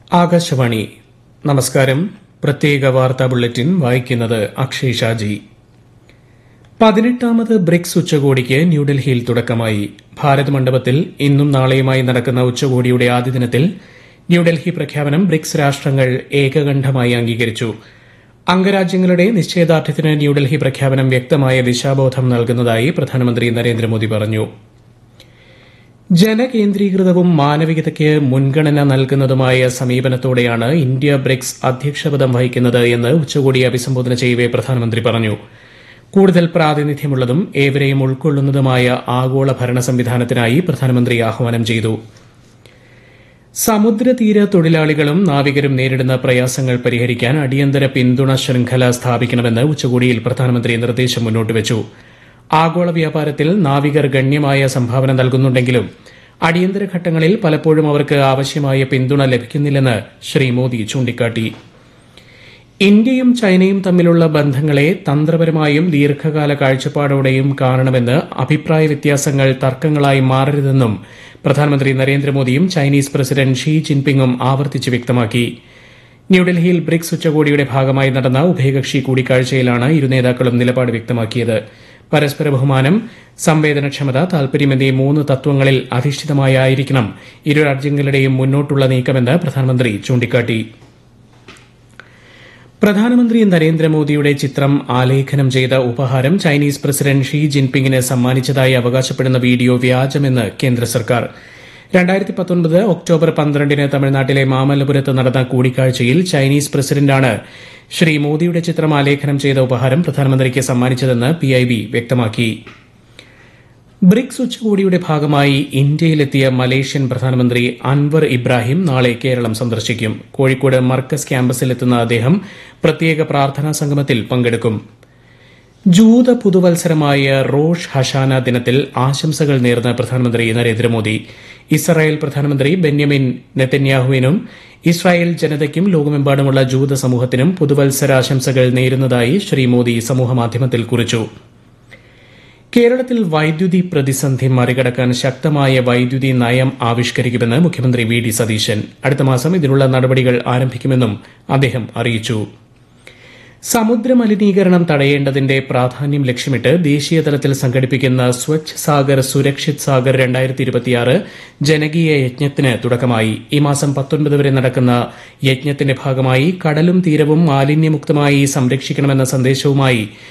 ആകാശവാണി നമസ്കാരം പ്രത്യേക വാർത്താ ബുള്ളറ്റിൻ വായിക്കുന്നത് അക്ഷയ് ഷാജി പതിനെട്ടാമത് ബ്രിക്സ് ഉച്ചകോടിക്ക് ന്യൂഡൽഹിയിൽ തുടക്കമായി ഭാരത് മണ്ഡപത്തിൽ ഇന്നും നാളെയുമായി നടക്കുന്ന ഉച്ചകോടിയുടെ ആദ്യ ദിനത്തിൽ ന്യൂഡൽഹി പ്രഖ്യാപനം ബ്രിക്സ് രാഷ്ട്രങ്ങൾ ഏകകണ്ഠമായി അംഗീകരിച്ചു അംഗരാജ്യങ്ങളുടെ നിശ്ചയദാർഢ്യത്തിന് ന്യൂഡൽഹി പ്രഖ്യാപനം വ്യക്തമായ ദിശാബോധം നൽകുന്നതായി പ്രധാനമന്ത്രി നരേന്ദ്രമോദി പറഞ്ഞു ജനകേന്ദ്രീകൃതവും മാനവികതയ്ക്ക് മുൻഗണന നൽകുന്നതുമായ സമീപനത്തോടെയാണ് ഇന്ത്യ ബ്രിക്സ് അധ്യക്ഷപദം വഹിക്കുന്നത് എന്ന് ഉച്ചകോടി അഭിസംബോധന ചെയ്യവെ പ്രധാനമന്ത്രി പറഞ്ഞു കൂടുതൽ പ്രാതിനിധ്യമുള്ളതും ഏവരെയും ഉൾക്കൊള്ളുന്നതുമായ ആഗോള ഭരണ സംവിധാനത്തിനായി പ്രധാനമന്ത്രി ആഹ്വാനം ചെയ്തു സമുദ്രതീര തൊഴിലാളികളും നാവികരും നേരിടുന്ന പ്രയാസങ്ങൾ പരിഹരിക്കാൻ അടിയന്തര പിന്തുണ ശൃംഖല സ്ഥാപിക്കണമെന്ന് ഉച്ചകോടിയിൽ പ്രധാനമന്ത്രി നിർദ്ദേശം മുന്നോട്ട് വച്ചു ആഗോള വ്യാപാരത്തിൽ നാവികർ ഗണ്യമായ സംഭാവന നൽകുന്നുണ്ടെങ്കിലും അടിയന്തര ഘട്ടങ്ങളിൽ പലപ്പോഴും അവർക്ക് ആവശ്യമായ പിന്തുണ ലഭിക്കുന്നില്ലെന്ന് ശ്രീ മോദി ചൂണ്ടിക്കാട്ടി ഇന്ത്യയും ചൈനയും തമ്മിലുള്ള ബന്ധങ്ങളെ തന്ത്രപരമായും ദീർഘകാല കാഴ്ചപ്പാടോടെയും കാണണമെന്ന് അഭിപ്രായ വ്യത്യാസങ്ങൾ തർക്കങ്ങളായി മാറരുതെന്നും പ്രധാനമന്ത്രി നരേന്ദ്രമോദിയും ചൈനീസ് പ്രസിഡന്റ് ഷീ ജിൻപിങ്ങും ആവർത്തിച്ച് വ്യക്തമാക്കി ന്യൂഡൽഹിയിൽ ബ്രിക്സ് ഉച്ചകോടിയുടെ ഭാഗമായി നടന്ന ഉഭയകക്ഷി കൂടിക്കാഴ്ചയിലാണ് ഇരു നേതാക്കളും നിലപാട് വ്യക്തമാക്കിയത് പരസ്പര ബഹുമാനം സംവേദനക്ഷമത താൽപര്യം എന്നീ മൂന്ന് തത്വങ്ങളിൽ അധിഷ്ഠിതമായിരിക്കണം ഇരു രാജ്യങ്ങളുടെയും മുന്നോട്ടുള്ള നീക്കമെന്ന് പ്രധാനമന്ത്രി ചൂണ്ടിക്കാട്ടി പ്രധാനമന്ത്രി നരേന്ദ്രമോദിയുടെ ചിത്രം ആലേഖനം ചെയ്ത ഉപഹാരം ചൈനീസ് പ്രസിഡന്റ് ഷീ ജിൻപിങ്ങിന് സമ്മാനിച്ചതായി അവകാശപ്പെടുന്ന വീഡിയോ വ്യാജമെന്ന് കേന്ദ്ര സർക്കാർ രണ്ടായിരത്തി പത്തൊൻപത് ഒക്ടോബർ പന്ത്രണ്ടിന് തമിഴ്നാട്ടിലെ മാമല്ലപുരത്ത് നടന്ന കൂടിക്കാഴ്ചയിൽ ചൈനീസ് പ്രസിഡന്റാണ് ശ്രീ മോദിയുടെ ചിത്രം ആലേഖനം ചെയ്ത ഉപഹാരം പ്രധാനമന്ത്രിക്ക് സമ്മാനിച്ചതെന്ന് പിഐബി വ്യക്തമാക്കി ബ്രിക്സ് ഉച്ചകോടിയുടെ ഭാഗമായി ഇന്ത്യയിലെത്തിയ മലേഷ്യൻ പ്രധാനമന്ത്രി അൻവർ ഇബ്രാഹിം നാളെ കേരളം സന്ദർശിക്കും കോഴിക്കോട് മർക്കസ് ക്യാമ്പസിലെത്തുന്ന അദ്ദേഹം പ്രത്യേക പ്രാർത്ഥനാ സംഗമത്തിൽ പങ്കെടുക്കും ജൂത പുതുവത്സരമായ റോഷ് ഹഷാന ദിനത്തിൽ ആശംസകൾ നേർന്ന പ്രധാനമന്ത്രി നരേന്ദ്രമോദി ഇസ്രായേൽ പ്രധാനമന്ത്രി ബെന്യമിൻ നെതന്യാഹുവിനും ഇസ്രായേൽ ജനതയ്ക്കും ലോകമെമ്പാടുമുള്ള ജൂത സമൂഹത്തിനും പുതുവത്സരാശംസകൾ നേരുന്നതായി ശ്രീ മോദി സമൂഹമാധ്യമത്തിൽ കുറിച്ചു കേരളത്തിൽ വൈദ്യുതി പ്രതിസന്ധി മറികടക്കാൻ ശക്തമായ വൈദ്യുതി നയം ആവിഷ്കരിക്കുമെന്ന് മുഖ്യമന്ത്രി വി ഡി സതീശൻ അടുത്ത മാസം ഇതിനുള്ള നടപടികൾ ആരംഭിക്കുമെന്നും അദ്ദേഹം അറിയിച്ചു സമുദ്ര മലിനീകരണം തടയേണ്ടതിന്റെ പ്രാധാന്യം ലക്ഷ്യമിട്ട് ദേശീയതലത്തിൽ സംഘടിപ്പിക്കുന്ന സ്വച്ഛ് സാഗർ സുരക്ഷിത് സാഗർ രണ്ടായിരത്തി ഇരുപത്തിയാറ് ജനകീയ യജ്ഞത്തിന് തുടക്കമായി ഈ മാസം പത്തൊൻപത് വരെ നടക്കുന്ന യജ്ഞത്തിന്റെ ഭാഗമായി കടലും തീരവും മാലിന്യമുക്തമായി സംരക്ഷിക്കണമെന്ന സന്ദേശവുമായി